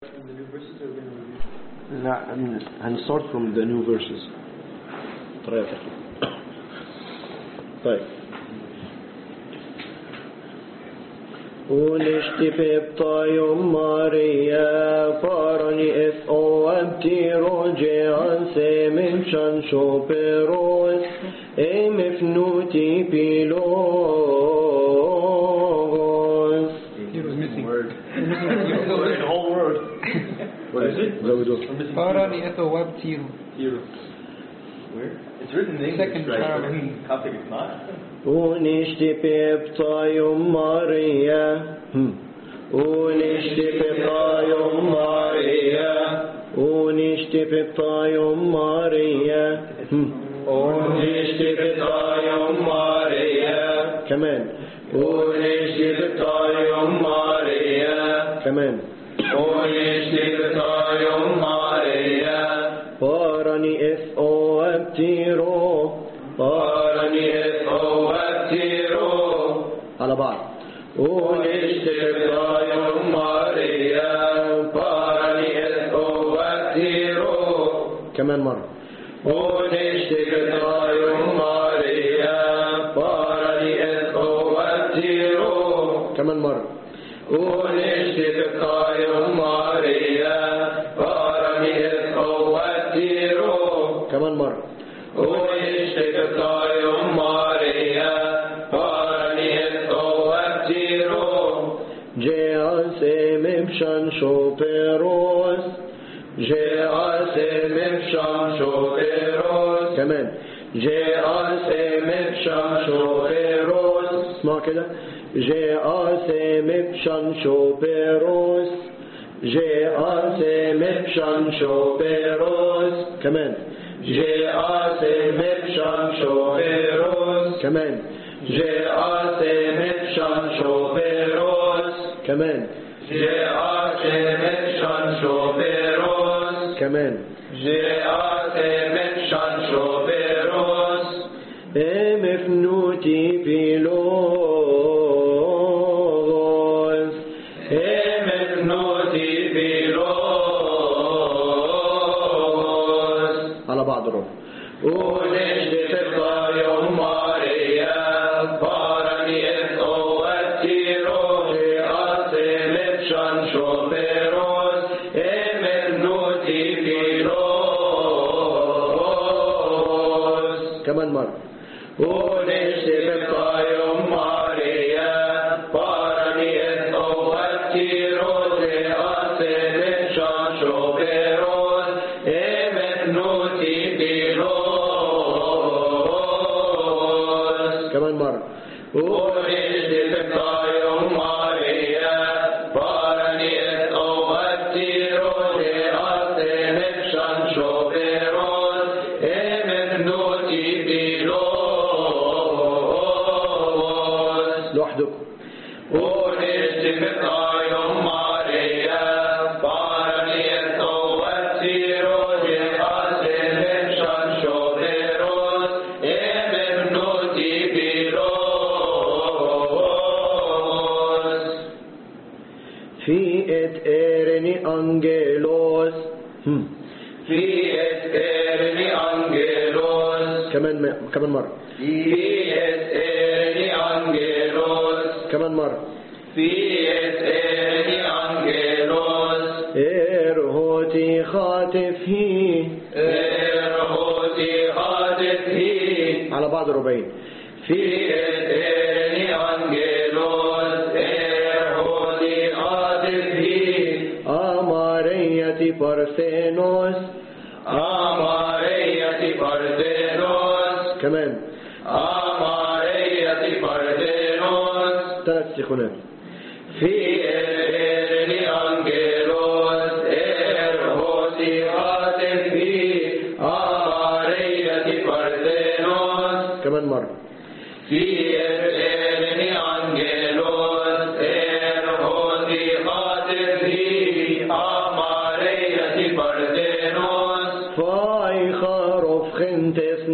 in the new verses or we're going to review? لا هن- هنستارت from the new verses طريقة طيب Unishtipeптаю Мария, парани эс оаптиро джеансе мемшан шоперос, эмефнути пилогос. He was missing. Word. the whole word. What is it? زودوا. I'm missing Parani eto wabtiru. Hero. Where? It's written in English, Second right? paragraph. But in Coptic it's not. Unishtipeптаю Мария. Unishtipeптаю Мария. Unishtipeптаю Мария. Unishtipeптаю Мария. كمان. Unishtipeптаю Мария. كمان. Unishtipeптаю Мария. Parani es oabtiro. Parani es oabtiro. على بعض. Unishtipeптаю Мария. Parani es oabtiro. كمان مرة. Unishtipeптаю Мария. Parani es oabtiro. كمان مرة. Unishtipeптаю Мария. Parani es oabtiro. كمان مرة. Unishtipeптаю Мария. Parani es oabtiro. جاء مبشان شوبيروس جاء مبشان شوبيروس كمان جاء مبشان شوبيروس اسمع كده جاء مبشان شوبيروس جاء مبشان شوبيروس كمان جاء مبشان شوبيروس كمان جاء مبشان شوبيروس كمان جاء مبشان شوبيروس كمان جاء مبشان شوبيروس مفنوتي بيلوغوس مفنوتي بيلوغوس على بعض الرب ونشتفق يوم ماريا بارني اسو اتيرو اسم افشان شوبيروس امنوتي بيلوس كمان مرة ونشتفق يوم ماريا بارني اسو اتيرو اسم افشان شوبيروس امنوتي بيلوس كمان مرة ونشتفق يوم ماريا بارني اسو اتيرو اسم افشان شوبيروس امنوتي بيلوس لوحدكم ونشتفق يوم ماريا بارني اسو اتيرو اسم افشان شوبيروس امنوتي بيلوس في ات ارني انجلوس في ات ارني انجلوس كمان كمان مرة في ات ارني انجلوس كمان مرة في ات ارني انجلوس ارهوتي خاطفه ارهوتي خاطفه على بعض الربعين في ات ارني انجلوس ارهوتي خاطفه أمارية بارثينوس أمارية بارثينوس كمان أمارية بارثينوس ثلاث سيخونات في إرني أنجلوس إرهوسي خاتم في أمارية بارثينوس كمان مرة في إرني أنجلوس إرهوسي خاتم في أمارية بارثينوس فاي خروف خنتس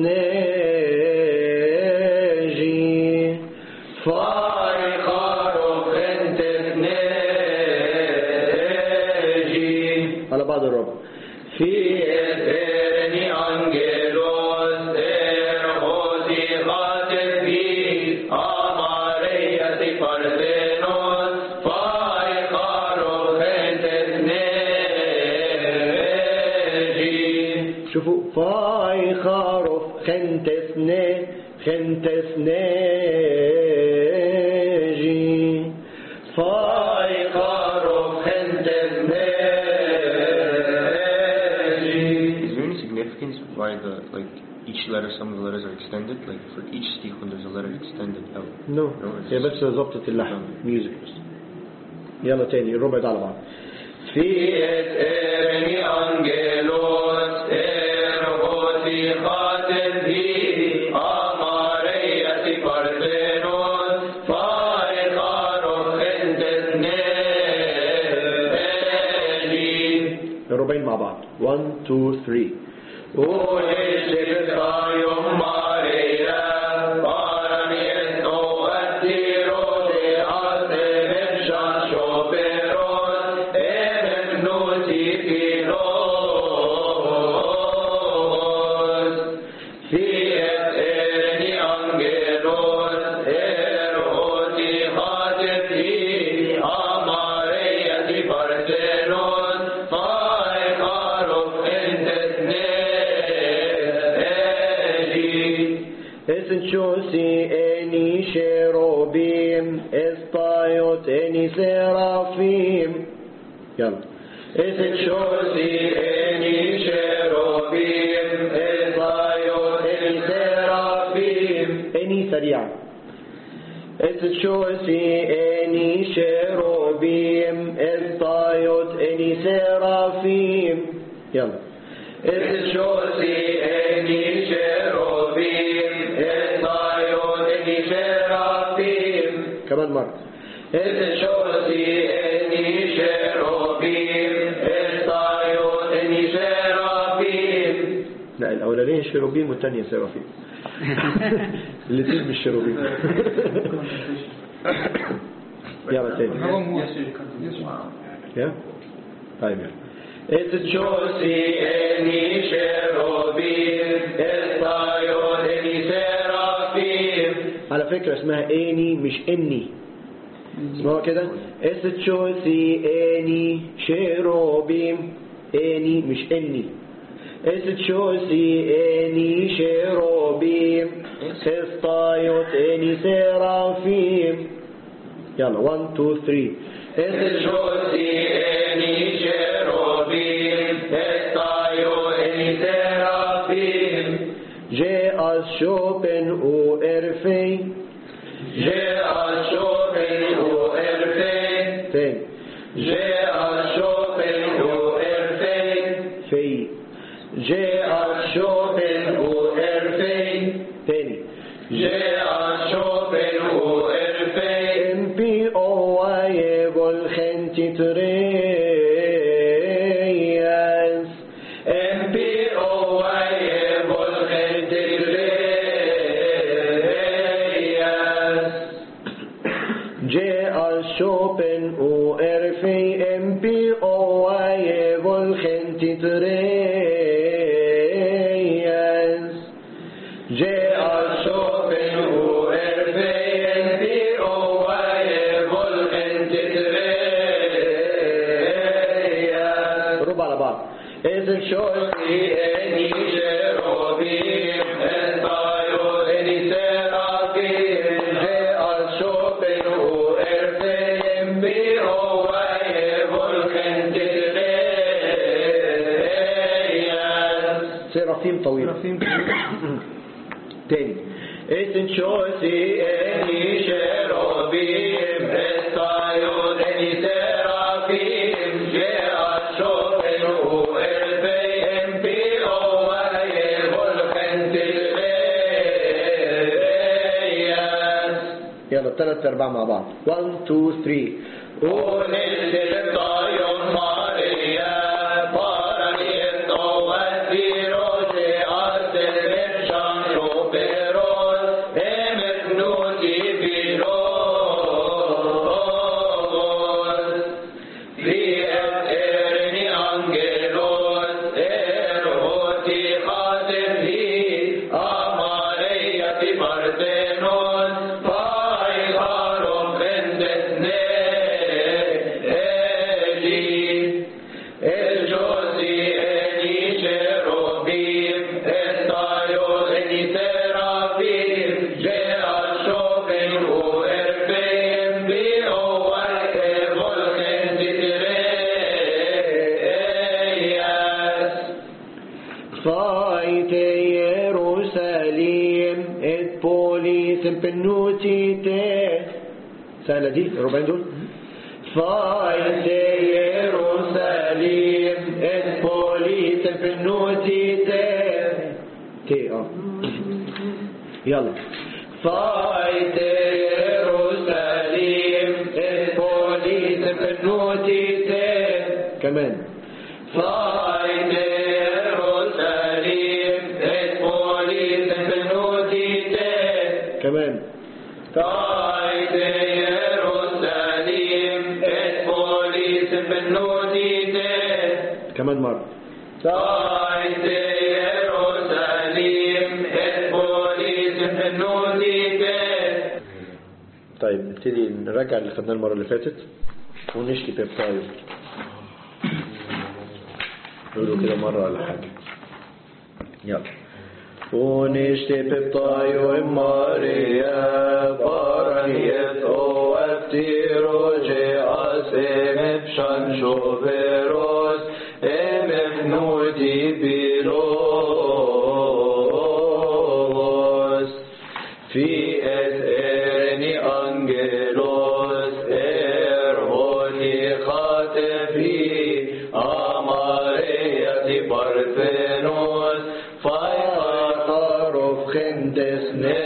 ناجي فاي خروف خنتس ناجي بعد الربع في eterni angelos erhosi gater vi amareyati parthenos fai caro gentes neji شوفوا فاي خارف خنتسني خنتسنيجي fai caro gentes neji Is there any significance why the like each letter, some of the letters are extended? Like for each stichun, there's a letter extended out. نو No, it's هي بس ظبطة اللحن ميوزك بس يلا تاني الربع ده على بعض في eterni angelos erhosi gater vi amareyati parthenos fai caro gentes neji الربعين مع بعض 1 2 3 Unisiptaium Maria, paraniento attiro de asemensan soperos, emen nutifilos. Fiet erni angelos, eroti hateti, amareiati parthenos, fae caros entes neji. اسنشوسي اني شيروبيم استايوت اني سيرافيم يلا Eschosi eni cherubim, esaiot eni serafim, اني سريعا اسنشوسي اني شيروبيم استايوت اني سيرافيم يلا Eschosi eni cherubim, esaiot eni serafim, كمان مرة Eschosi eni cherubim, esaiot eni serafim, لا الاولانيه شيروبيم والثانيه سيرافيم الاثنين مش شيروبيم يلا تاني هو موسى يا طيب يلا Eschosi eni cherubim, esaiot eni serafim, على فكرة اسمها اني مش اني اسمها كده اس تشوسي اني شيروبيم اني مش اني اس تشوسي اني شيروبيم سيستايوت اني سيرافيم يلا 1 2 3 اس Eschosi eni cherubim, esaiot eni serafim, جاء شوبن او ارفي Geashopen u erfein, تاني Geashopen u erfein, في Geashopen u erfein, تاني Geashopen u erfein, ام بي او واي قول خنتي ترياس MPOY volgentilreas, جاء شوبن او ارفي ام بي او واي قول خنتي ترياس جاء Geashopen u erfein, MPOY volgentilreas, ربع على بعض اذن شوي eni cherubim, esaiot eni serafim, Geashopen u erfein, MPOY volgentilreas, سيرافيم طويل تاني اذن شوي eni cherubim, esaiot eni serafim, Geashopen u erfein, MPOY volgentilreas, يلا ثلاث ارباع مع بعض 1 2 3 Unisiptaium Maria, paraniento adviros e asemensan soperos, emet nutifilos. Fiat erni angel فايت يروساليم ات بوليس بنوتيتي سهلة دي الربعين دول فايت يروساليم ات بوليس بنوتيتي تي اه يلا فايت يروساليم ات بوليس بنوتيتي كمان فايت يروساليم ات بوليس بنوتيتي كمان فايت يروساليم ات بوليس بنوتيتي كمان مرة فايت يروساليم ات بوليس بنوتيتي طيب نبتدي نراجع اللي خدناه المرة اللي فاتت ونشكي بيبتايد نقوله كده مرة ولا حاجة يلا ونشتي بيبتايو ماريا بارانيت او افتيرو جي اسم بشان شوفيروس ام ابنودي بيروس في اس ارني انجلوس ارهوني خاتفي اماريتي بارفنوس فايقارف خندس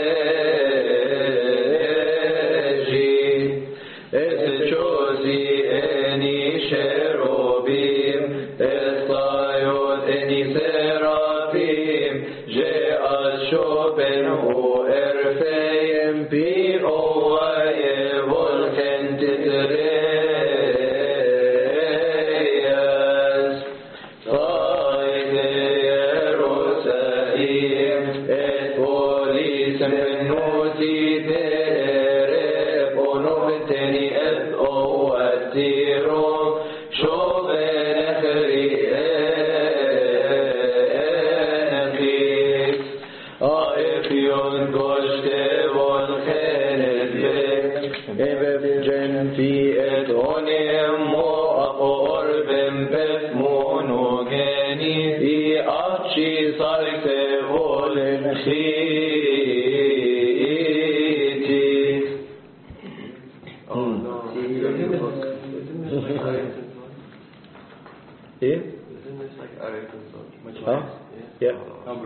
نجي اس جوزي اني شروبيم استايوت اني سرافيم جاء شوبن هو ارفيم بي او يفولكن تتريس فايد يروساليم et polis menoti derep onoveteni et o atiro shoven echri enchis Aefion goshte von chenet bek Ebef jen fi et onem mo apor bem bef monogeni Fi achi salte volen chiti ايه؟ اه يا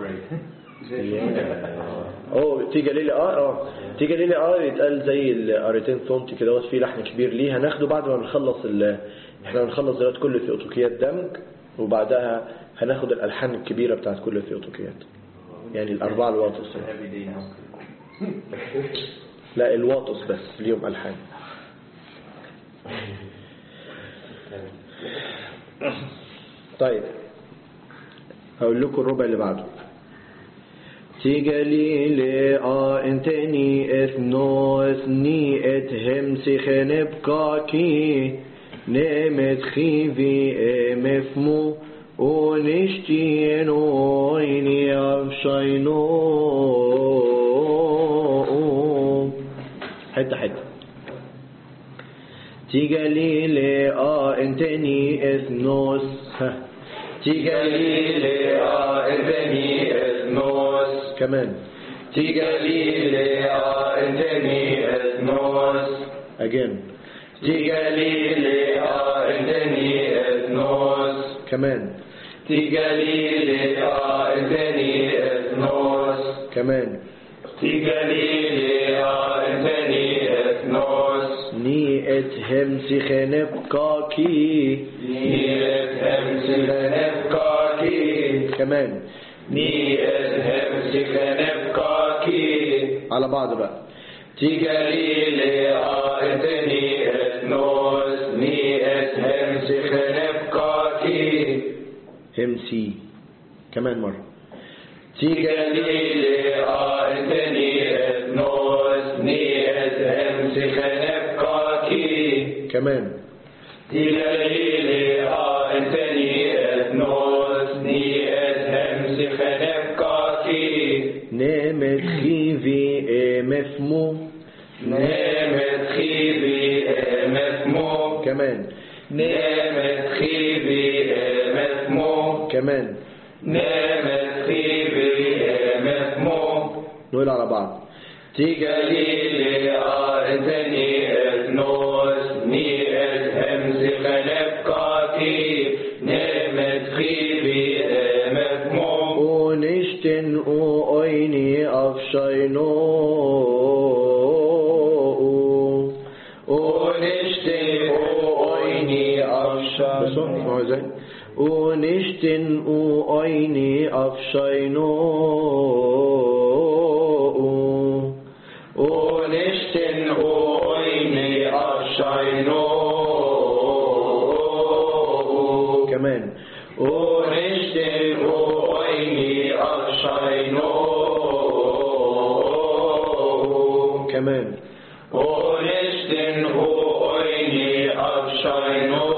اوه تيجا ليلي اه اه تيجا ليلي اه يتقال زي القريتين صمت كده في لحن كبير ليه هناخده بعد ما نخلص ال... احنا هنخلص دلوقتي كل ثيوتوكيات دمج وبعدها هناخد الالحان الكبيره بتاعت كل الثيوتوكيات يعني الاربعه الواطس لا الواطس بس ليهم الحان طيب هقول لكم الربع اللي بعده تيجالي ا انتني اثنو اثني اتهم سخن بكاكي نمت خيفي مفمو ونشتينو عيني افشينو حتة حتة تيجالي ا انتني اثنوس ها تيجالي ا انتني اثنوس كمان تيجالي ا انتني اثنوس again تيجالي ا انتني اثنوس كمان تيجالي ا انتني اثنوس كمان تيجالي ا انتني اثنوس ني اتهم سخن بكاكي ني اتهم سخن بكاكي كمان ني اتهم سخن بكاكي على بعض بقى تيجالي ا انتني اثنوس ني اتهم سخن بكاكي همسي كمان مرة تيجالي ا انتني اثنوس ني اتهم سخن بكاكي كمان تيجالي ا انتني اثنوس ني اتهم سخن بكاكي نمت خيفي مفمو نمت خيفي مفمو كمان نمت خيفي مفمو كمان نمت خيبي مفمو نقول على بعض تقليل أرزني اثنوس نيت همز خلبكاتي نمت خيبي مفمو ونشتن وأيني أفشينو ونشتي وأيني أفشل بس هو هو ازاي ونشتن وأيني أفشينو ونشتن وأيني أفشينو كمان ونشتن وأيني أفشينو كمان ونشتن وأيني أفشينو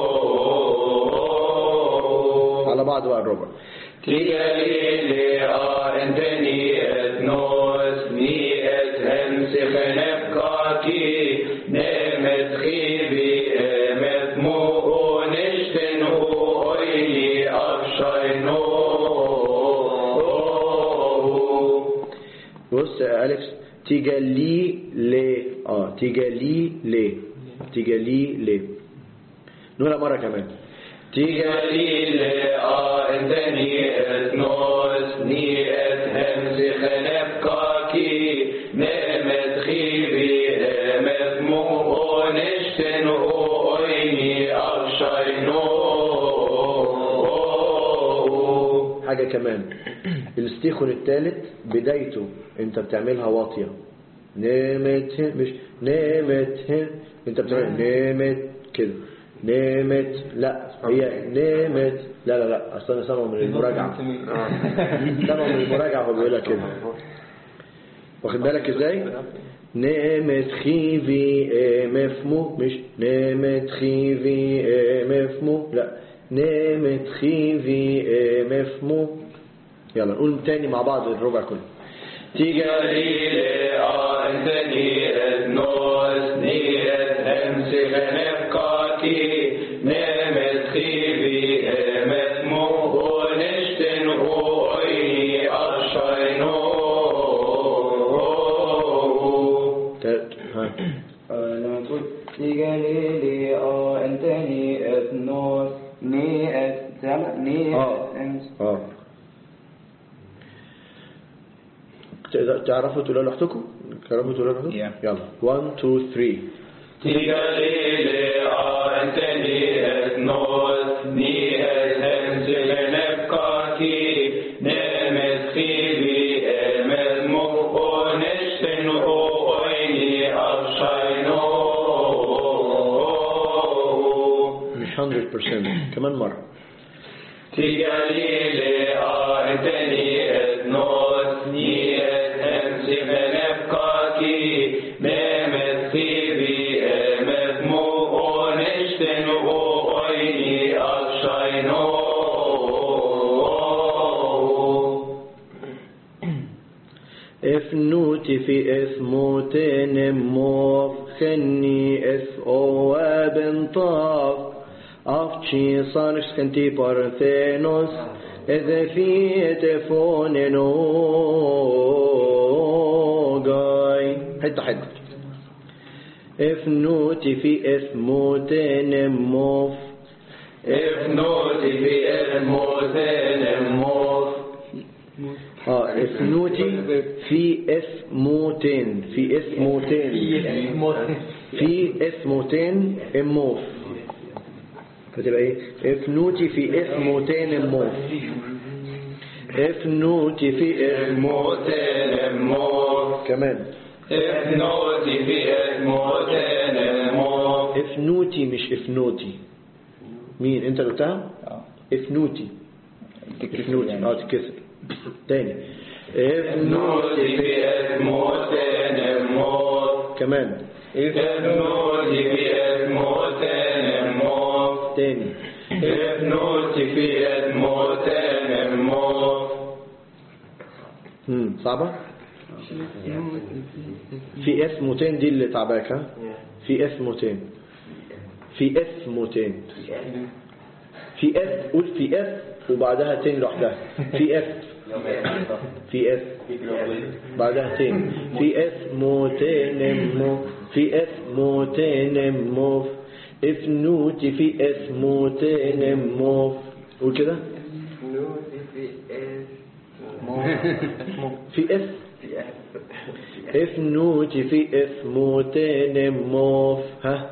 على بعض بقى الربع تقليلي أنتني أثنوس نيت همس خنفكاكي نمت خيبي مثمو نشتن وإلي أفشينو بص يا أليكس تجلي ليه اه تجلي ليه تجلي ليه نقولها مرة كمان تقليل أنتني أثنوس نيت همس خنفكاكي نمت خيبي مثمو نشتن وإلي أفشينو حاجة كمان الاستيخون الثالث بدايته انت بتعملها واطية نامت هن مش نامت هن انت بتعمل نامت كده نامت لا هي نامت لا لا لا اصل انا سامعه من المراجعة سامعه من المراجعة هو بيقولها كده واخد بالك ازاي نامت خيفي اه مفمو مش نامت خيفي اه مفمو لا نامت خيفي اه مفمو يلا نقول تاني مع بعض الربع كله تقليل أنتني أثنوس نيت همس خنفكاكي نمت خيبي مثمو ونشتن وإلي أفشينو تالت ها آه، لما تقول تيجاليلي اه انتني اثنوس ني اث سامع ني اه امس اه تقدر- تعرفوا تقولوا لوحدكم تعرفوا تقولوا لوحدكم Yeah. يلا 1 2 3 تقليل أنتني أثنوس نيت همس خنفكاكي نمت خيبي مثمو ونشتن وإلي أفشينو مش 100% كمان مرة تقليل أنتني أثنوس نيت همس خنفكاكي نمت خيبي مثمو ونشتن وإلي أفشينو افنوتي في اثموتين موف خني اث اواب طاف افشي صارش كنتي بارثينوس اذا في تفون نوغاي حتة حتة افنوتي في اثموتين موف افنوتي في الموتين موت اه اثنوتي في اثموتين في اثموتين في اثموتين اموف فتبقى ايه اثنوتي في اثموتين اموف اثنوتي في اثموت موتين موت كمان افنوتي في موتين موت اثنوتي مش اثنوتي مين انت اللي قلتها اثنوتي اثنوتي اه تتكسر تاني اثنوتي افنوتي في موتين موت كمان افنوتي في موتين موت تاني افنوتي في موتين موت امم صعبة في اثموتين دي اللي تعباك ها في اثموتين في اثموتين في اس قول في اس وبعدها تاني لوحدها في اس في اس بعدها تاني في اس موتينمو في اس موتينمو افنوتي في اس موتينمو قول كده في اس افنوتي في اس موتينمو ها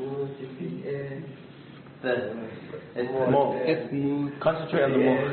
اسمه Concentrate on the more.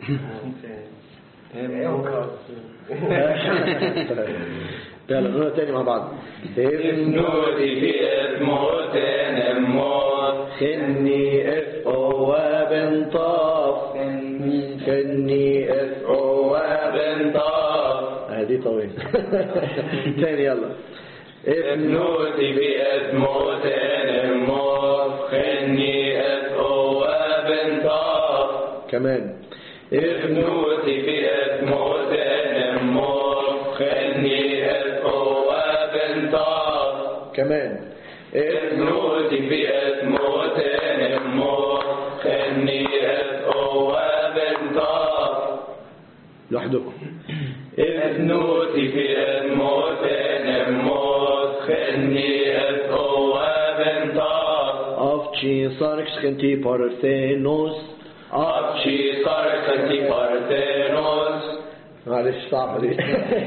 يلا نقولها تاني مع بعض نودي في موتين موت خني اف او وابن طاف خني اف او وابن بنطاف هذه طويل تاني يلا اف نودي في موتين موت خني اس او بنطاف كمان اف نودي في موتين موت خني اس او بنطاف كمان اف نودي في موتين موت خني اس او بنطاف لوحدكم اف ابنوتي في الموت نموت خلني أسقو بنطاق افشي ساركس خنتي بارثينوس أبشي صرختي بارتينوس معلش صعبة دي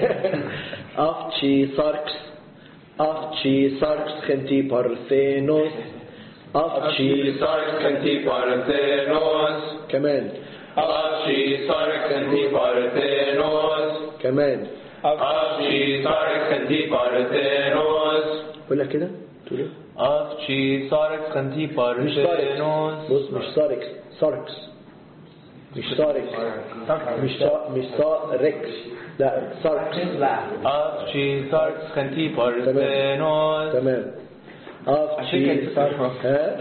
افشي ساركس افشي ساركس خنتي بارثينوس افشي أبشي صرختي بارتينوس كمان أبشي صرختي بارتينوس كمان أبشي صرختي بارتينوس قولها كده تقول ايه أبشي صرختي مش ساركس بارتينوس بص مش ساركس ساركس مش ساركس مش سا مش ساركس لا ساركس أبشي صرختي بارتينوس تمام افشي ها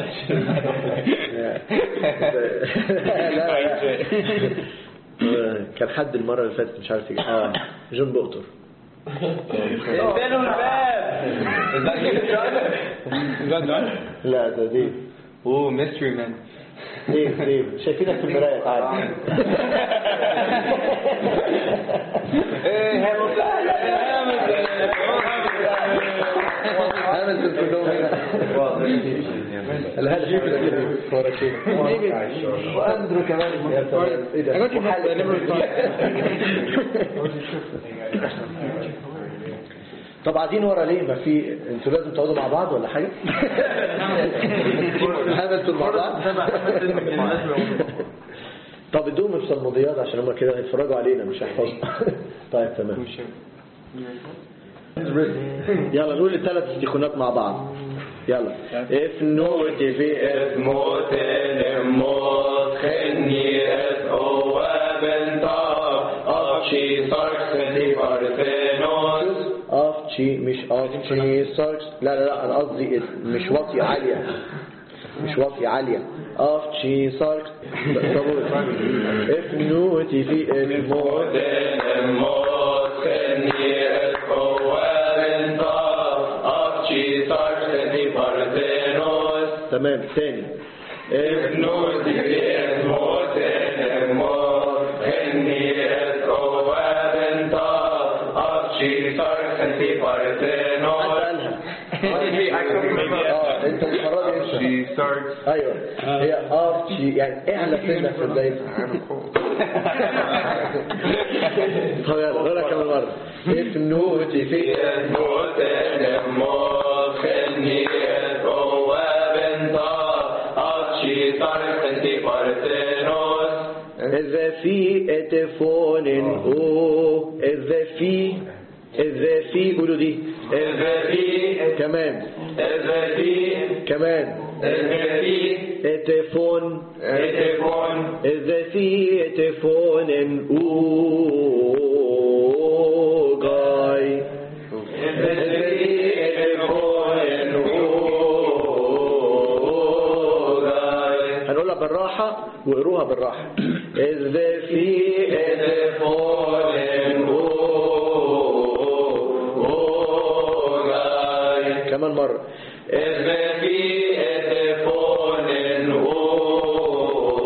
لا لا لا كان حد المرة اللي فاتت مش عارف يجي اه جون بوتر اقفلوا الباب Is that done? لا ده ديف Oh, mystery man. ديف ديف شايفينك في المراية تعالى هاملتون كلهم هنا الهدف كده كده ورا كده واندرو كمان يا سلام ايه ده I got you back, I never طب قاعدين ورا ليه ما في انتوا لازم تقعدوا مع بعض ولا حاجه هاملتون مع بعض طب ادوهم الصموديات عشان هم كده هيتفرجوا علينا مش هيحفظوا طيب تمام يلا نقول الثلاث استيخونات مع بعض يلا اف نوت في اف موت موت خلني أسقو بنطاق أبشي صرختي بارتينوس افشي مش افشي ساركس لا لا لا انا قصدي مش واطية عالية مش واطية عالية افشي ساركس طابور اف نوتي في اف موت موت خلني أسقو بنطاق أبشي صرختي بارتينوس تمام تاني اف نوت موت موت خلني أسقو بنطاق أبشي صرختي حد بارتينوس قالها اه انت المرة دي انت She starts ايوه هي افشي يعني اعلى سنة في البداية طب يلا قولها كمان مرة اف نوتي في موت موت خلني أسقو بنطاق أبشي صرختي بارتينوس إذا في اتفون او إذا في إذا في قولوا دي إذا في كمان إذا في كمان إذا في اتفون إتفون إذا في اتفون او جاي إذا في إتفون أوغاي هنقولها بالراحة وقروها بالراحة إذا في إتفون أوغاي كمان مرة إذا في إتفون أوغاي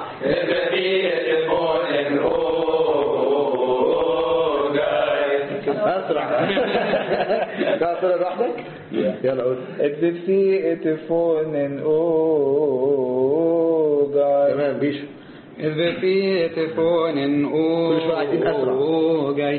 اسرع تعرف تقولها لوحدك يلا قول Epifi etifonen ogai. تمام بيشو Epifi etifonen كل شوية عايزين أسرع. ogai.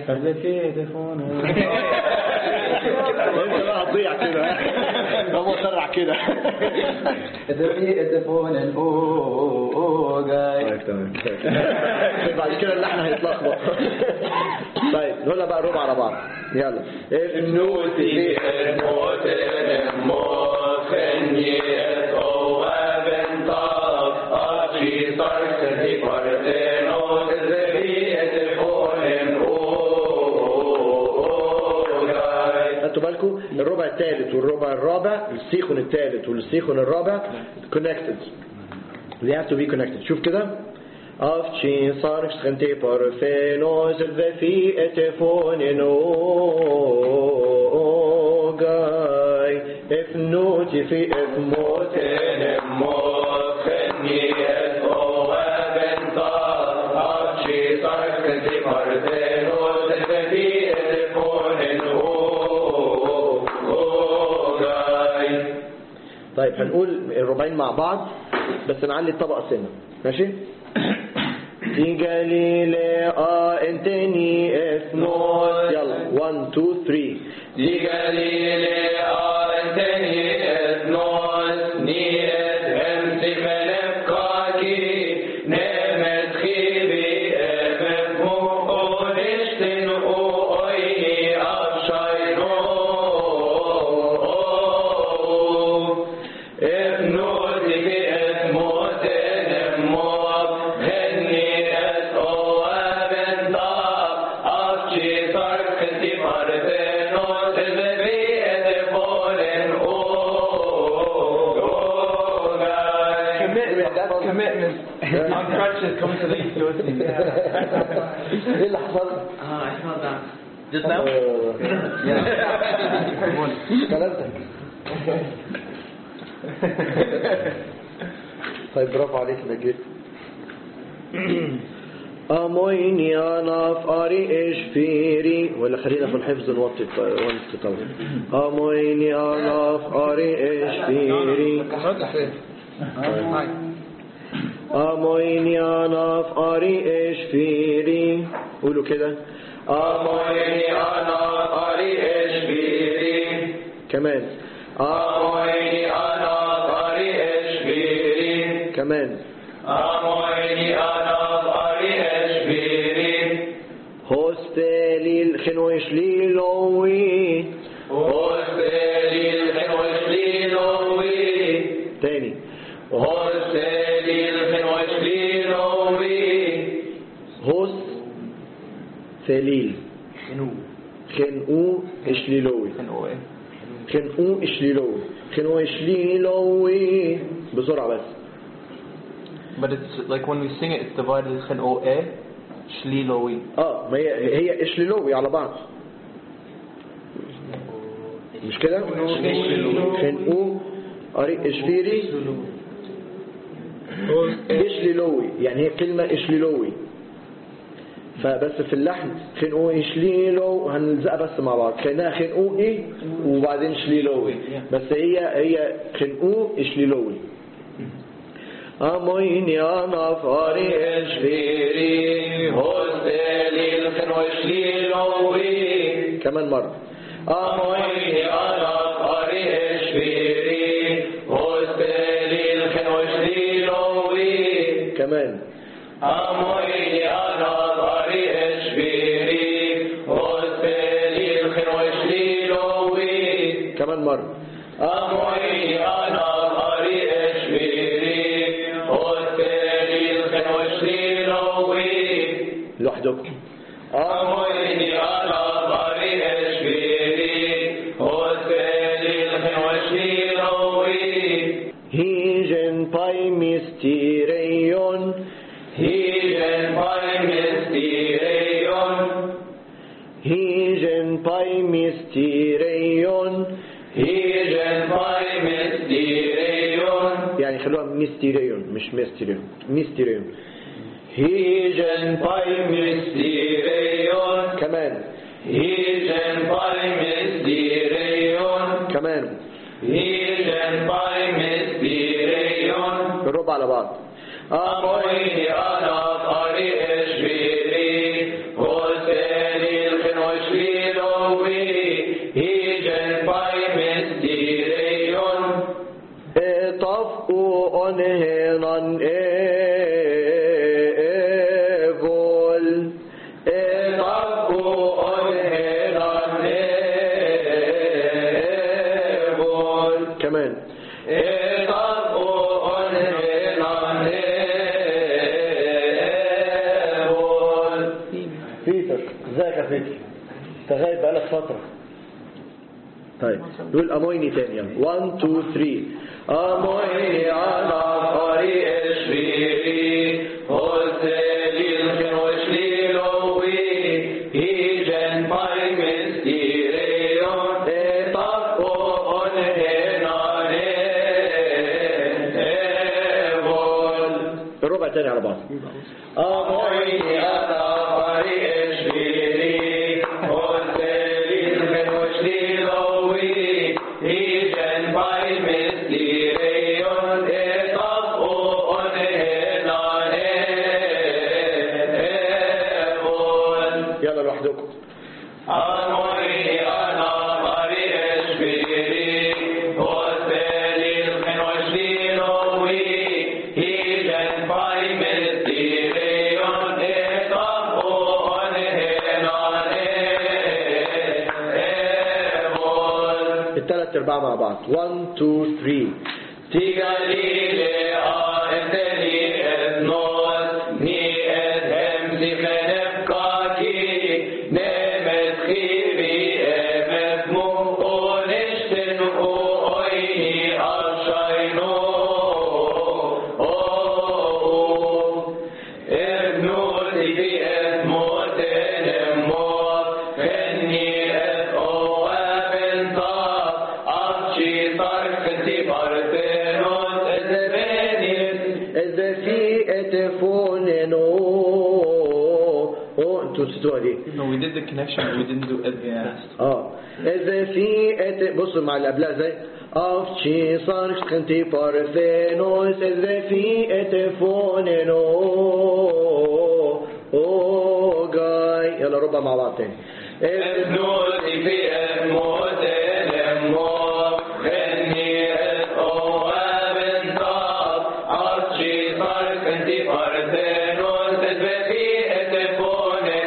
انت بقى هتضيع كده هو سرع كده Epifi etifonen ogai. طيب تمام بعد كده اللحن هيتلخبط طيب نقولها بقى ربع على بعض يلا ابنوتي خدتوا بالكم الربع الثالث والربع الرابع السيخون الثالث والسيخون الرابع connected they have to be connected شوف كده Avci sark skenti parfenos vefi etefonin ogai efnuti fi efmoten طيب هنقول الربعين مع بعض بس نعلي الطبقة سنة ماشي في جليل اه انتني اثنوس يلا 1 2 3 Commitment, that's commitment. On crutches, coming to the East Coast. ايه اللي حصل؟ Ah, I smelled that. Just now? كلامتك طيب برافو عليك نجيت أمويني أنا في أري إيش فيري ولا خلينا في الحفظ نوطي ونت طبعا أمويني أنا في أري إيش فيري أمويني أنا في أري إيش فيري قولوا كده أمويني أنا في أري إيش فيري كمان أمويني أنا في أري إيش فيري كمان هوستيلي خنوش ليلوي تاني هوس ثليل خنقو اشليلوي خنقو اشليلوي خنقو اشليلوي بسرعة بس But it's like when we sing it, it's divided in O A, Shlilowi. اه ما هي هي اشليلوي على بعض مش كده خنقو قري اشفيري اشليلوي يعني هي كلمة اشليلوي فبس في اللحن خنقو اشليلو هنلزقها بس مع بعض كأنها خنقو ايه وبعدين شليلوي بس هي هي خنقو اشليلوي أمويني أنا فاري اشفيري هوستيلي الخنو اشليلوي كمان مرة أمويني أنا فاري اشفيري هوستيلي الخنو اشليلوي كمان أمويني أنا فاري اشفيري هوستيلي الخنو اشليلوي كمان مرة أمويني أنا فاري اشفيري هوستيلي الخنو اشليلوي لوحدكم أمويني أنا فاري اشفيري هوستيلي الخنو اشليلوي هيجن باي ميستيريون هيجن باي ميستيريون هيجن باي ميستيريون هيجن باي ميستيريون يعني خلوها ميستيريون مش ميستيريون ميستيريون Higen pai mysterion, كمان higen pai mysterion, كمان higen pai mysterion. الربع على بعض Amoini ana pari eshviri, hoseni l'chinoshvilovi, higen pai mysterion. طفقوا أنهنا إيفول Etaku onhenan evol. كمان Etaku onhenan evol. بيتر ازيك يا بيتر انت غايب بقالك فترة طيب نقول أمويني تاني يلا 1 2 3 Amoini ana pari eshviri, hoseli l'chinoshlilovi, higen pai mystireion, etaku onhenan evol. الربع تاني على بعض Amoini ana pari eshviri, hoseli l'chinoshlilovi, higen pai mystireion, etaku onhenan evol. يلا لوحدكم Amoini ana pari eshviri, hoseli l'chinoshlilovi, higen pai mystireion, etaku onhenan evol. الثلاث ارباع مع بعض 1 2 3 Tigalile a enteni et nos, ni et hem zifenef kaki, nemet chivi emet mu, onishten u oini al shaino. Ebnul ibi et moten emot, fenni et oaben taf, avci sarkti partenos et venis, إذا في اتفون نو أوه انتوا نسيتوها دي No, we did the connection, but we didn't do it fast. اه إذا في ات بصوا مع اللي قبلها ازاي أفشي صارخ كنتي بارثينوس إذا في اتفون نو أوه جاي يلا ربع مع بعض تاني إذا Ebnul ibi et moten emot, fenni et oaben taf, avci sarkti partenos et vefi et efonen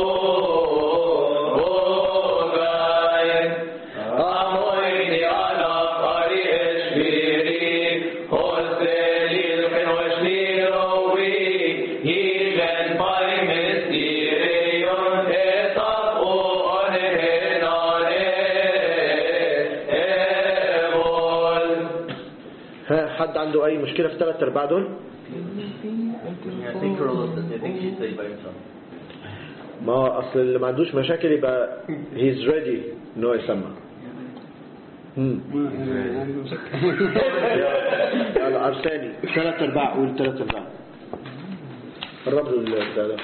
hogai. Amoini ala pari eshviri, hosteli l'chinoshlirovi, higen pai mystireion, etap o onhenan evol. ها حد عنده أي مشكلة في ثلاث أرباع دول؟ I think Carlos, I think he stayed by himself. ما هو أصل اللي ما عندوش مشاكل يبقى he's ready إن هو يسمع. مم. يلا أرساني ثلاث أرباع قول ثلاث أرباع. قرب له البتاع ده.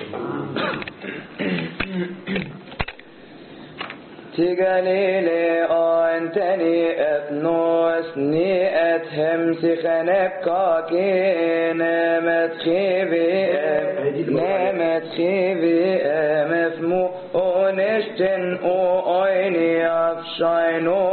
تقليلي أنتني أثنوس ني أتهم سخنك كاكي نامت خيبي نامت خيبي مفمو ونشتن وأيني أفشاينو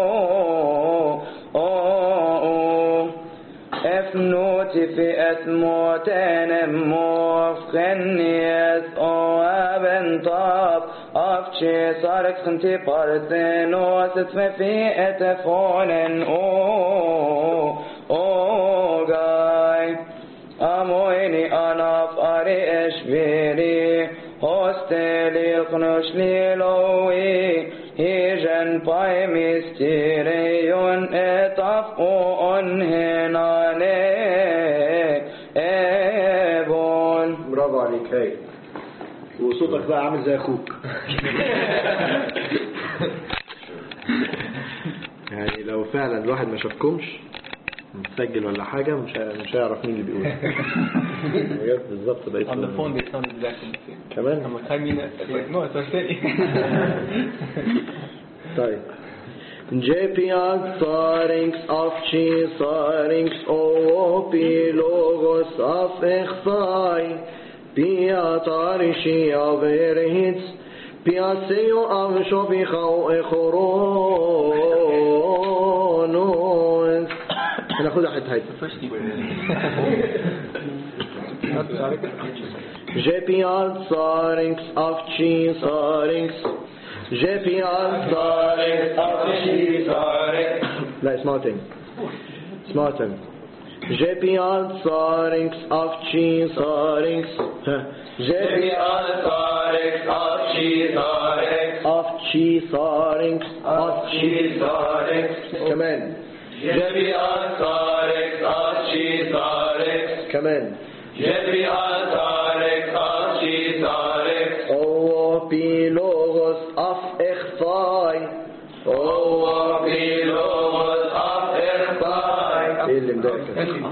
افنوت في أثموتين مفخني أثواب طاب أفشي صارك سنتي بارتنو ستف في أتفون أو أو جاي أمويني أنا فاري إشبيري هوستلي القنوشلي لوي هيجن باي ميستيريون اتف أنهناني إبون برافو عليك هاي وصوتك بقى عامل زي أخوك. يعني لو فعلا الواحد ما شافكمش متسجل ولا حاجة مش ه- مش هيعرف مين اللي بيقول بجد بالظبط بقيت On the phone they sound exactly the same. كمان I'm like, hi Mina. It's like, no, it's Arseni. طيب Jepiag sarings af chi sarings o pilogos af echthai Pia tarishi av erhits Pia seyo av shobichau echoronos هناخدها حتة حتة First keyword. Jepiag sarings af chi sarings Jepiag sarings af chi لا اسمعوا تاني اسمعوا تاني جيبيال سارينكس افشي سارينكس ها جيبيال Sarix, Achi, Sarix, افشي سارينكس افشي Sarix, كمان Jebial Sarix, Achi, Sarix, كمان Jebial Sarix, Achi, Sarix, او بيلوغوس اف اخفاي O Pilogos of Echtai, ايه اللي مضايقك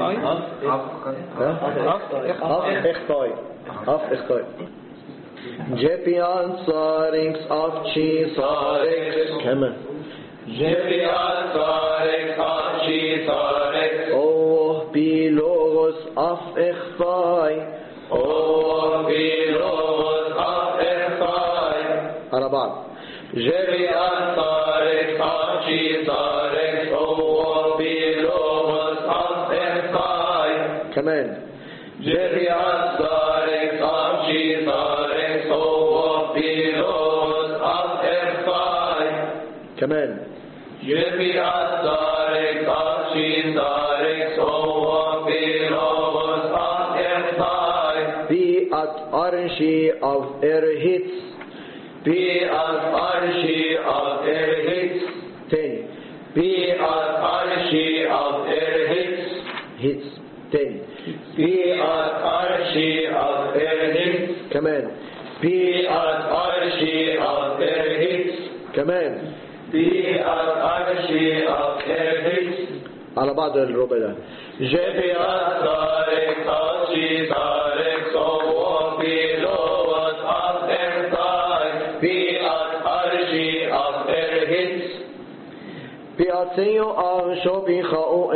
ها اف اخفاي اف اخفاي جيبيال سارينكس افشي سارينكس كمان Jebial Sarix, Achi, Sarix, اوه بيلوغوس اف اخفاي O Pilogos of Echtai, على بعض Jebial Sarix, Achi, Sarix, O Pilogos of Echtai, كمان Jebial Sarix, Achi, Sarix, O Pilogos of Echtai, كمان Jebial Sarix, Achi, Sarix, O Pilogos of Echtai, في ات ارشي اف ارهيتس Be as Arshi of Erhits, تاني be as Arshi of Erhits, هيتس تاني be as Arshi of Erhits, كمان be as Arshi of Erhits, كمان be as Arshi of Erhits, على بعض الربع ده Jebi as Tarek, Arshi Tarek, so below of Ertai, be as Arshi of Erhits, بياتيو اف شوبي خاو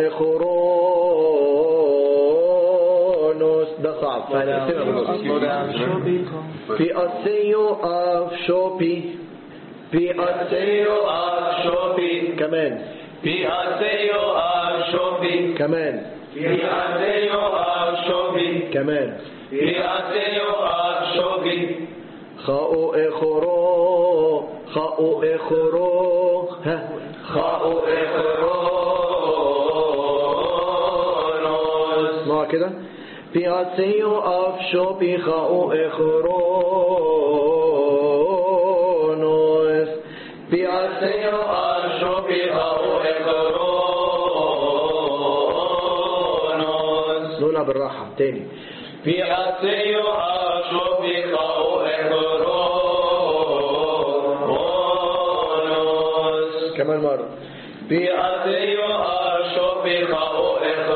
اخرونوس ده صعب فهنقسمها بالنص بياتيو اف شوبي بياتيو Aseo of Shopi, كمان Be Aseo of Shopi, كمان Be Aseo of Shopi, كمان Be Aseo of Shopi, خاو اخرو خاو اخرو ها Chao Echronos, ما كده بياتيو اف شوبي خاو اخرونوس بياتيو of Shopi, Chao Echronos, نقولها بالراحة تاني Be Aseo of Shopi, Chao Echronos, كمان مرة Be Aseo of Shopi, Chao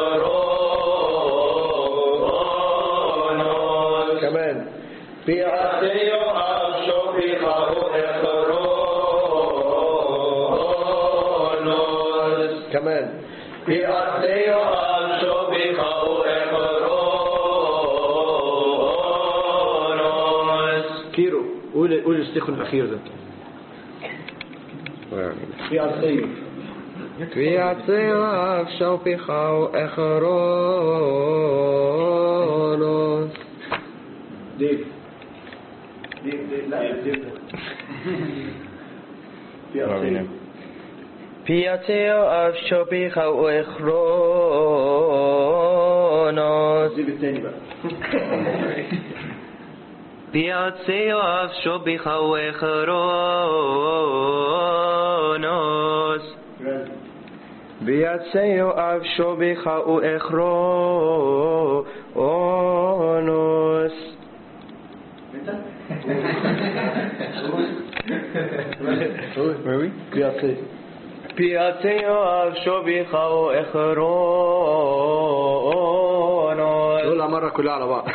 Echronos, كمان Aseo of Shopi, Chao Echronos, كمان Aseo of Shopi, Chao Echronos, كيرو قول قول الاستيخن الأخير ده بياتيو بياتيو اف شوبي خاو اخرونوس ديف ديف ديف لا ديف بياتيو Piateo av shobicha uechronos. ديف التاني بقى Piateo av shobicha uechronos. Piateo av shobicha uechronos. Where are we? بياتيو Piateo av shobicha uechronos. نقولها مرة كلها على بعض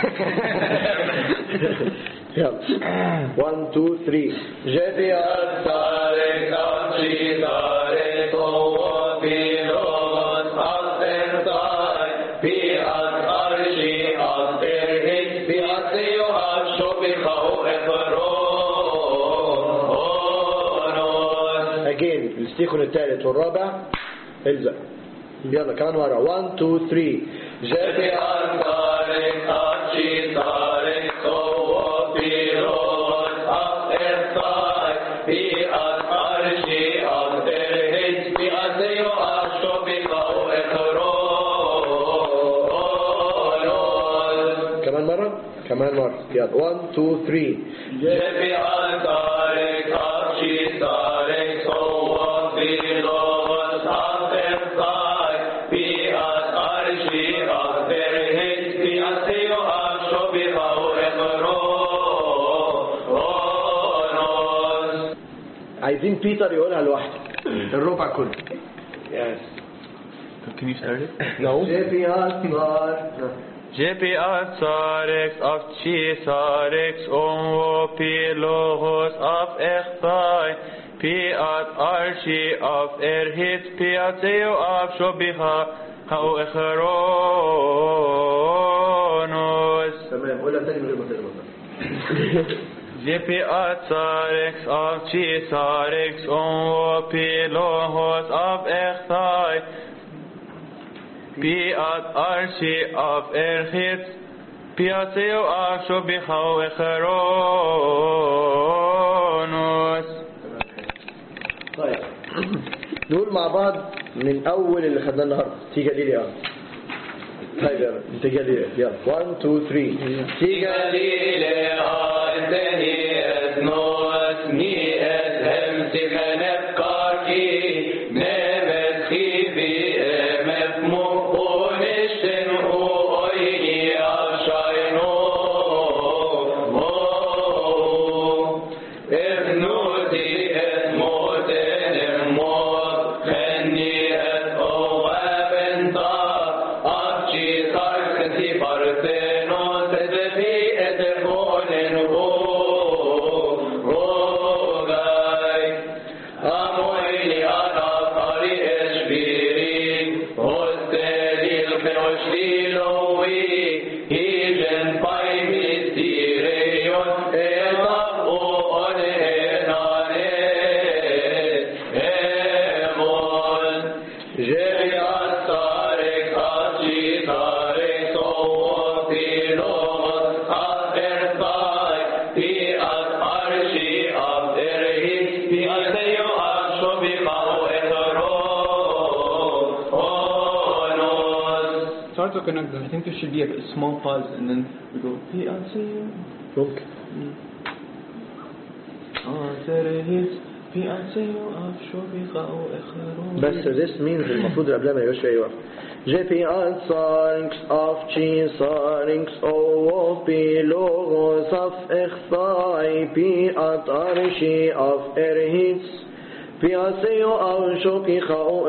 يلا 1 2 3 جابي Tarik archi tarik o pilos aster tai pi at archi aster hit pi atio at shobi khau efron again الاستيخون الثالث والرابع الزق يلا كمان مرة 1 2 3 جابي Tarik archi tarik o pilos aster tai pi at archi aster hit pi atio at shobi khau efron كمان مرة كمان مرة يلا 1 2 3 جبي تارك أرشي تارك صوت في لغة أخر طاي في أرشي أخر هج في أسيو أشو بخو إخرون عايزين بيتر يقولها لوحده الربع كله Can you start it? No. جابي أصغر جبي أتارك أفتشي تارك أم بيلوهوس أف إخطاي بي أت أرشي أف إرهيت بي أتيو أف شبها هاو إخرونوس تمام قولها تاني من غير ما تغلط جبي أتارك أفتشي تارك أم بيلوهوس أف إخطاي بي أت أرشي أف إرهيت بي أتيو أف شبها هاو إخرونوس طيب نقول مع بعض من اول اللي خدناه النهارده تيجي لي اه طيب يلا انت جالي يلا 1 2 3 تيجي Galile anteni et nos ni et hem simenet kaki nevet khibi emef mu onishten hu oyni avshayno Efnuti et moten mot Kenni et oaventa Avci sarkati parthenos et fi et fonen ho Rogai Amoini ana pari esbiri Hostelil penoslilovi Higen pai mystireion Etap o onenane Emon Jeri astarek aci tarek sofinos Afertai Pi at arshi aferhi Pi aseyo ashobi kao eteronos It's hard to connect them. I think there should be a small pause and then we go, P R C U. ممكن P R C U of Shobicha O Echaron. بس this means المفروض اللي قبلها ما يبقاش اي وقت جي ان سارنكس اوف تشي سارنكس او بي لوغوس اوف اخصاي بي ات ارشي اوف ارهيتس بي اسيو او شوكي خاو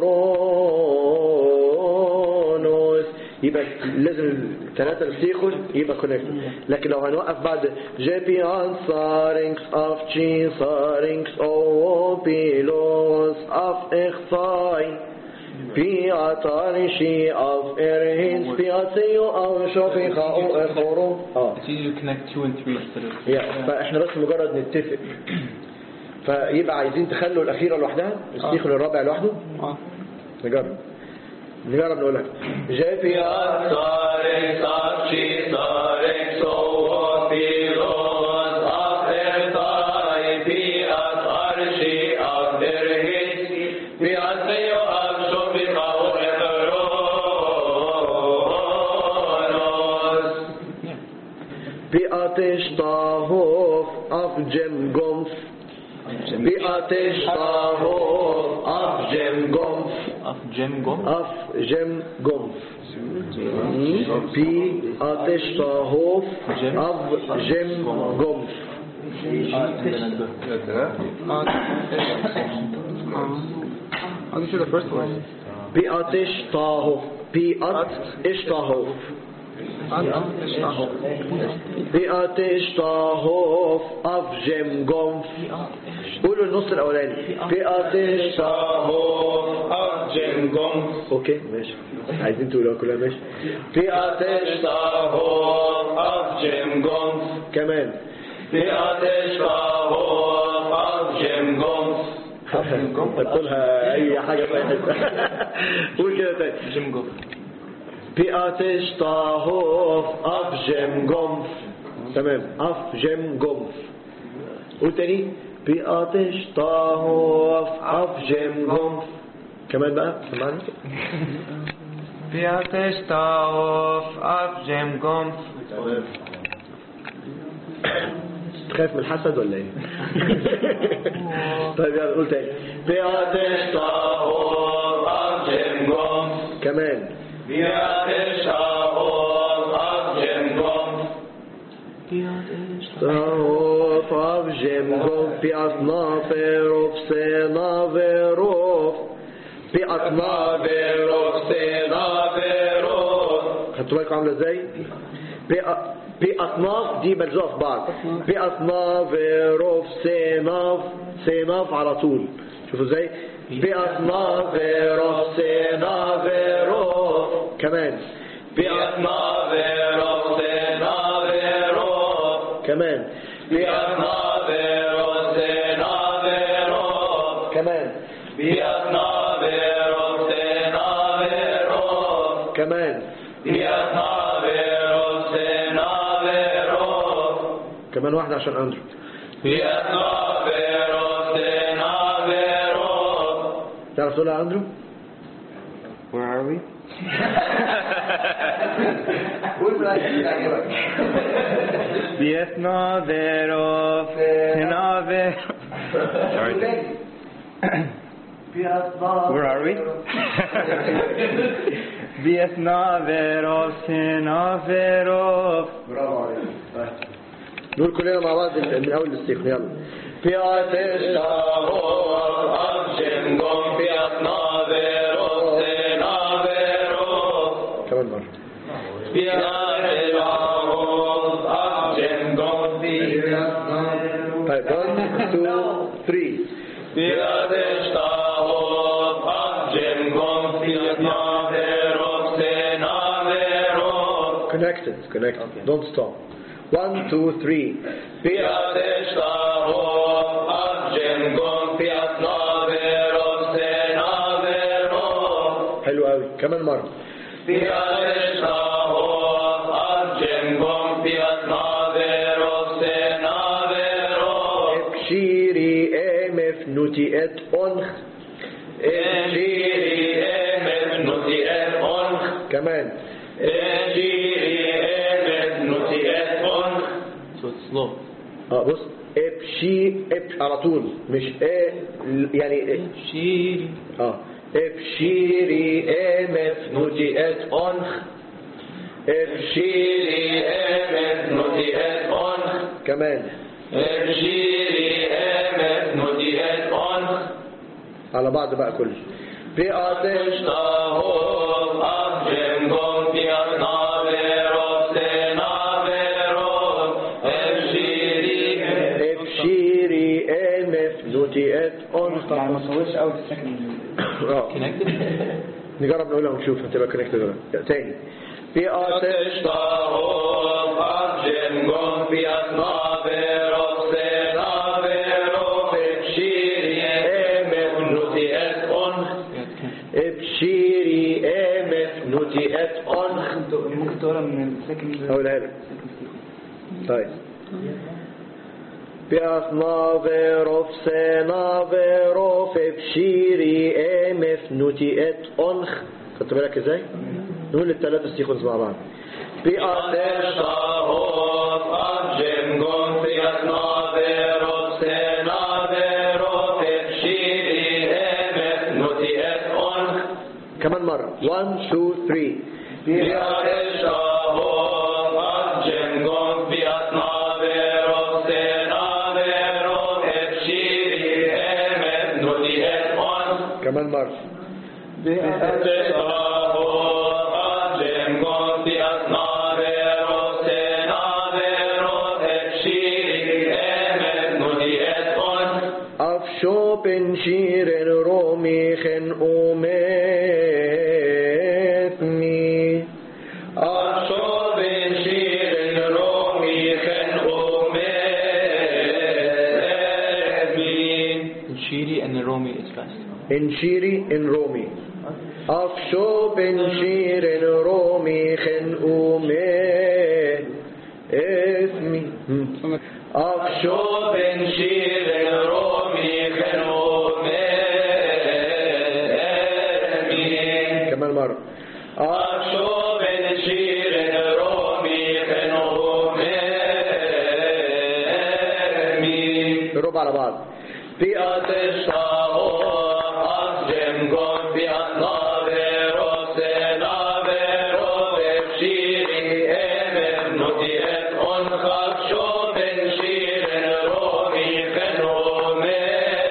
اخرونوس يبقى لازم الثلاثة السيخون يبقى كونكت لكن لو هنوقف بعد جي بي ان سارنكس اوف تشي سارنكس او بي لوغوس اوف اخصاي بي اتارشي اوف ارهيتس بي اسيو او شوكي خاو اخرون اه It's easy to connect two and three instead of. يعني فاحنا بس مجرد نتفق فيبقى عايزين تخلوا الأخيرة لوحدها السيخ الرابع لوحده نجرب نجرب نقولها جاي في Sarek sarchi sarek so pilos afertai pi at arshi aferhit pi aseyo avsho pi chao echaronos بيئتش طاهوف أف جم جمف بيئتش طاهوف أف جم جمف Of Jim Gom. أف جم جمف بيئتش طاهوف أف جم جمف I'll get you the first one. بيئتش طاهوف بيئت إش طاهوف بيئة طاهوف أفجم جنف قولوا النص الأولاني بيئة طاهوف أفجم جنف أوكي ماشي عايزين تقولوا كلها ماشي بيئة طاهوف أفجم جنف كمان بأتش طاهوف أفجم جنف قولها أي حاجة في أي حتة قول كده تاني جيم جوف بيئتش طاهوف أفجم جنف تمام أفجم جنف قول تاني بيئتش طاهوف أفجم جنف كمان بقى سمعني Piatesh taof afjem gomf. تمام تخاف من الحسد ولا ايه طيب يلا قول تاني بيئتش طاهوف أفجم جنف كمان بأتش طاهوف أفجم جنف طاهوف أفجم جنف بيئتنا فيروف سينا فيروف بيئتنا بيروف سينا بيروف خدتوا بالكم عامله ازاي بأ- بأصناف دي ملزوقه في بعض بأصناف روف سيناف سيناف على طول شوفوا ازاي بأصناف روف سيناف روف كمان بأسنا بيروف سينا بيروف كمان بأسنا بيروف سينا بيروف كمان بأسنا بيروف سينا بيروف كمان بأسنا بيروف سينا بيروف كمان واحدة عشان أندرو بأسنا بيروف سينا بيروف تعرف تقولها يا أندرو Where are we? Vietna vero Sina vero. Sorry. Where are we? Vietna vero Sina vero. نقول كلنا مع بعض من أول الاستيخ يلا بيعتش طاهوف أفجم قم بأسنا بيروف سينا بيروف كمان مرة بأسنا طاهوف أفجم قم طيب 1 2 3 بأسنا طاهوف أفجم قم بأسنا بيروف سينا بيروف connected connected don't stop 1 2 3 بأسنا طاهوف أفجم قم بأسنا بيروف سينا بيروف حلو قوي كمان مرة بأسنا طاهوف أفجم قم بأسنا بيروف سينا بيروف شيري امف نوتي ات اونخ Injiri emet nuti et onch. كمان Injiri emet nuti et onch. So it's slow. اه بص ابشي اب على طول مش ا يعني Shiri. اه ابشيري امف نوتي ات اونخ ابشيري Injiri emet nuti et onch. كمان Injiri emet nuti et onch. على بعض بقى كله بيعتش Tahov avjem gom piat naverov se naverov. Injiri ابشيري امف نوتي ات اونخ يعني ما تطولش قوي في السكن اه Connected? نجرب نقولها ونشوف هتبقى كونكتد ولا لا تاني بيعتش Tahov avjem gom piat naverov se naverov. Injiri emet nuti et onch. ابشيري امف نوتي ات اونخ ممكن تقولها من السكن اقولها لك طيب بأصنافروف سنافروف ابشيري امف نوتي ات اونخ خدت بالك ازاي؟ نقول الثلاثة سيكونس مع بعض بأصنافروف Tahov avjem gom piat naverov se naverov. Injiri emet nuti et onch. كمان مرة 1 2 3 Piatesh tahov avjem gom piat naverov se naverov. Injiri emet nuti et onch. كمان مرة Piatesh tahov avjem gom piat naverov انشيري ان رومي افشو بنشير ان رومي خنقومي اسمي افشو بنشير الرومي خنومي كمان مرة أشو بنشير الرومي خنومي ربع على بعض بيئة الشهور أسجم قد بيئة نابر وسنابر وبشيري إمم نتيت أنخف شو بنشير الرومي خنومي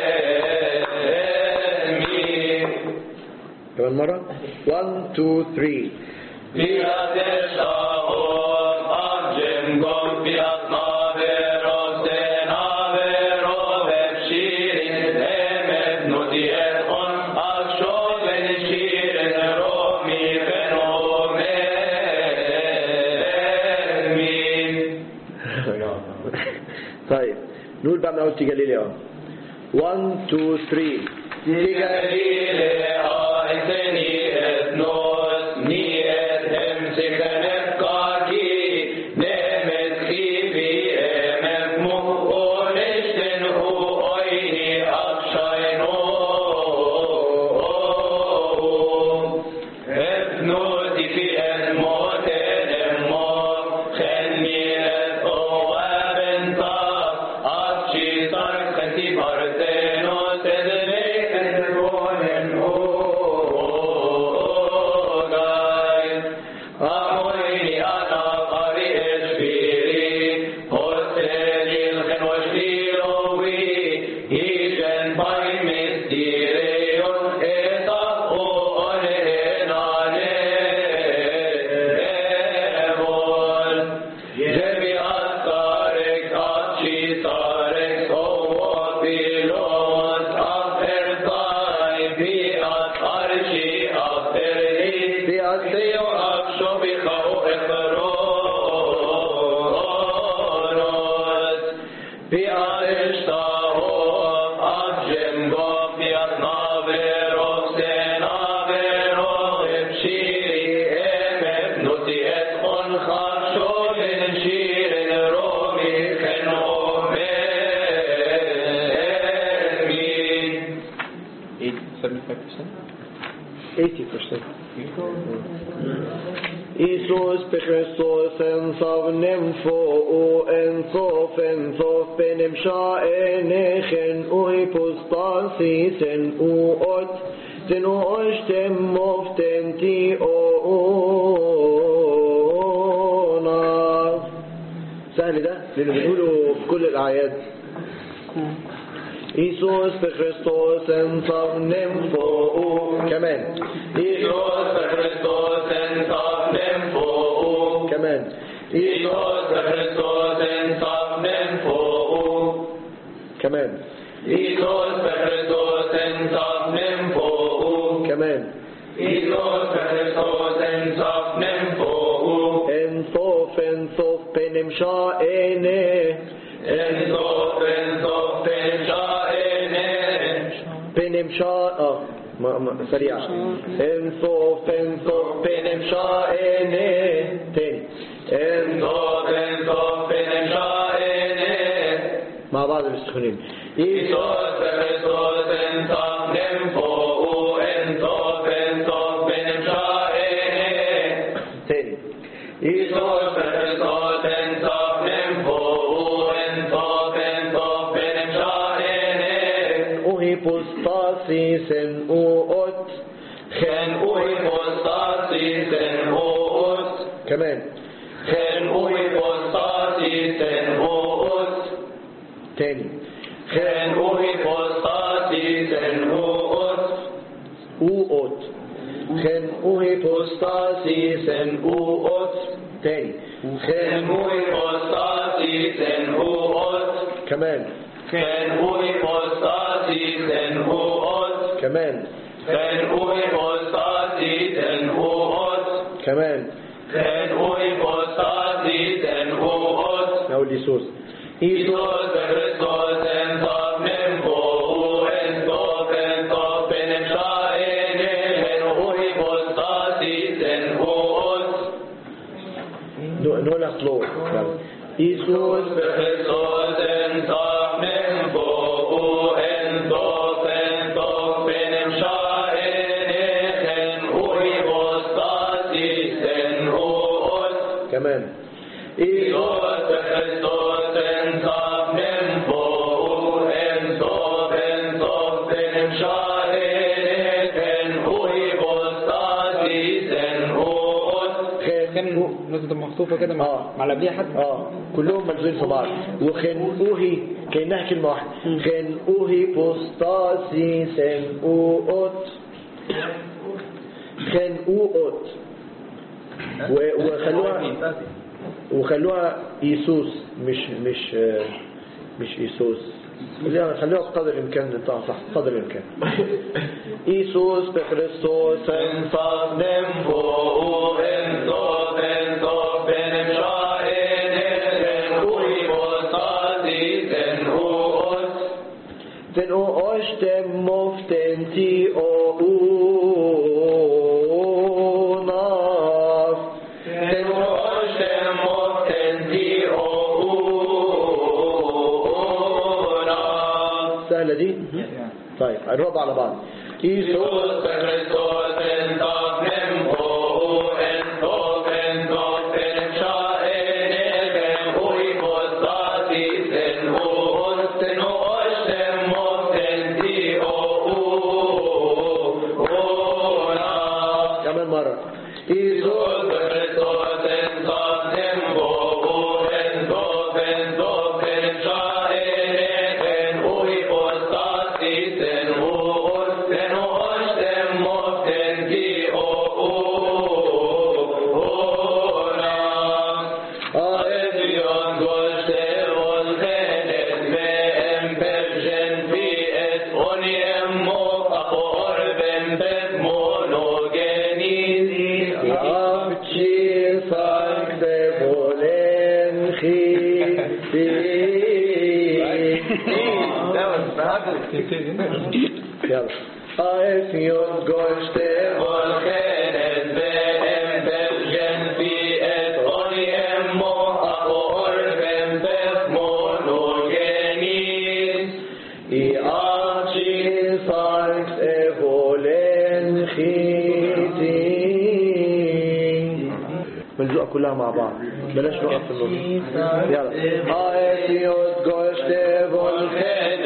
كمان مرة 1 2 3 بيئة الشهور أسجم قد بيئة نابر وسنابر وبشيري إمم نتيت أنخف شو بنشير الرومي خنومي طيب نقول بقى من اول تيجاليلي اه 1 2 3 تيجاليلي اه انتني اثنوس ني اتهم سكنت كاكي نمت خيفي امت مؤونشتن هو ايني اخشينو ابنوتي في الموت الموت خلني الأواب انطاق أبشي صرختي بردنو تدري الكون الأوغاي أمويني أنا قري إشفيري قرسلي الخن وشفيروي هيجن باي مستيريون إطاقو أنهنانيبول جميع الطارق أتشي طارق هو بيلوت أفر طايبي أتأرشي أفر إيدي أتيو أفشو بخو إخرونوس بأرشتاهم أجم غفيت نابرو سنابرو بشيري إمت نتيت أنخر شو بنشير الرومي خنومي 75%. 80% Isus pe Hristos en savnem fo o en sof en sof benim sha'enechen u hypostasis en u ot den u oshtem moften ti o ona سهل ده لانه بنقوله في كل الاعياد إيسوس بخريستوس انصرنم فوق كمان إيسوس بخريستوس انصرنم فوق كمان إيسوس بخريستوس انصرنم فوق كمان إيسوس بخريستوس انصرنم فوق كمان إيسوس بخريستوس انصرنم فوق انصوف انصوف بنم شائنه انصف انصف بشائنه بنم شاء اه ما ما سريع انصوف انصوف بنم شائنه تاني انصوف انصف انصف بشائنه مع بعض السخونين إيسوس بخريستوس انصرنم فوق انصف انصف بشائنه تاني إيسوس بخريستوس انصرنم فوق انصف انصف بشائنه وهيبوستاسيس اوت خن اوي بوستاسي سن اوت كمان خن اوي بوستاسي سن اوت تاني خن اوي بوستاسي سن اوت اوت خن وهيبوستاسيس اوت تاني خن اوي بوستاسي سن اوت كمان خن اوي بوستاسي سن اوت كمان خن اوي بوستاسي سن اوت كمان خن اوي بوستاسي سن اوت نقول يسوس Iisus Christos en top nimbo, en top, en top, en نو- نقولها سلو يلا يسوس Christus en tappen på en toppen toppen en schaenen och i bostatisen och oss كمان يسوس Jesus Christus en tappen på en toppen toppen en schaenen och i bostatisen och oss خن لازم تبقى مخطوفة كده مع آه. مع اللي قبليها حد اه كلهم ملزومين في بعض وخن اوهي كانها كلمه واحده خن اوهي بوستاسي سن اوت خن اوت و- وخلوها وخلوها ايسوس مش مش آه، مش ايسوس خليها خلوها بقدر الامكان نطقها صح بقدر الامكان ايسوس بخريستوس En favnen på en toppen, toppen en schaenen och i bostatisen och oss. Den o oshtem moften ti o unaf. Den årsem måtten till åna. سهلة دي؟ طيب هنرد على بعض. إيسوس Jesus Kristus en favnen på en toppen, toppen en schaenen och i bostatisen och oss. Den årsem måtten till åna. كمان مرة. إيسوس Avci sakte volen khiti. That was fabulous. يلا. Aef yod goshte i avci sakte volen khiti. ملزوقة كلها مع بعض بلاش نقف في النص يلا آية يود goshte volken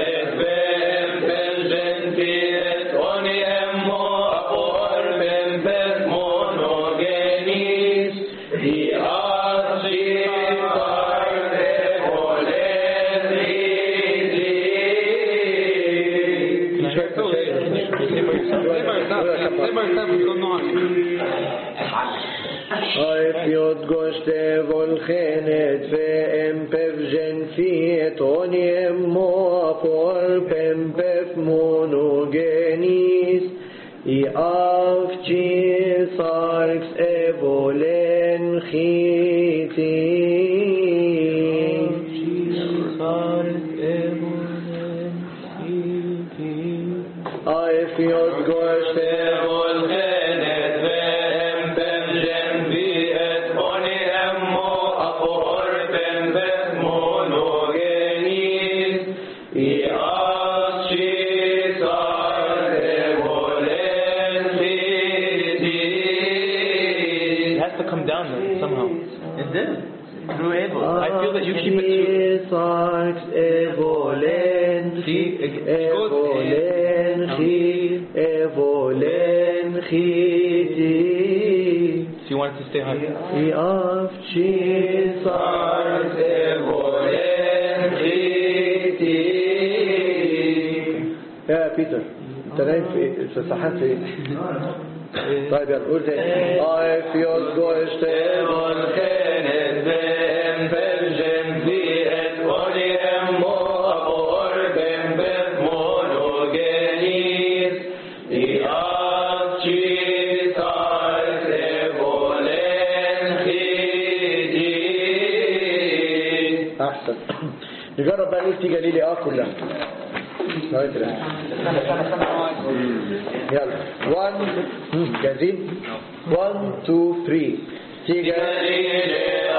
Aif yod goshte volchenet ve'em pevjen fiet oniem moapor pempef monogenis i avci sarks evolen chiti. Aif yod goshte It has to come down though, somehow. It did. Through Abel. I feel that you keep it to. Sarks evolen See, it it goes. evolen chi evolen chiti So you want it to stay high. i avci sarks evolen chiti يا بيتر انت نايم في ايه؟ في سرحان في ايه؟ طيب يلا قول تاني If your goes احسن نجرب بقى نقول تيجي ليلي اه كلها لغاية الآن. يلا 1 جاهزين 1 2 3 تيجا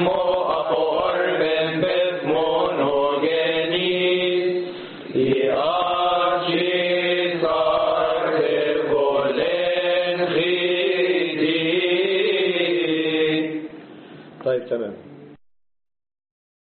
Yeah.